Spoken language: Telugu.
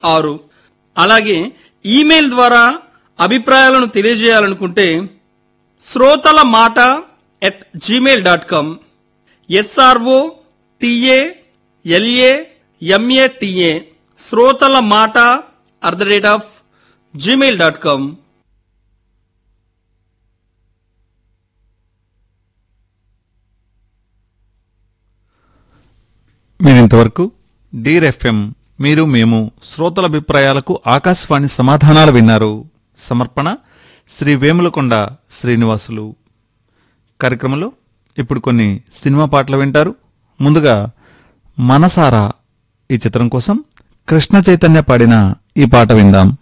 ఆరు అలాగే ఈమెయిల్ ద్వారా అభిప్రాయాలను తెలియజేయాలనుకుంటే శ్రోతల మాట at Gmail dot com S R O T A L A M A T A శ్రోతల మాట at the rate of Gmail dot com మీరింతవరకు డీర్ ఎఫ్ఎం మీరు మేము శ్రోతల అభిప్రాయాలకు ఆకాశవాణి సమాధానాలు విన్నారు సమర్పణ శ్రీ వేములకొండ శ్రీనివాసులు కార్యక్రమంలో ఇప్పుడు కొన్ని సినిమా పాటలు వింటారు ముందుగా మనసారా ఈ చిత్రం కోసం కృష్ణ చైతన్య పాడిన ఈ పాట విందాం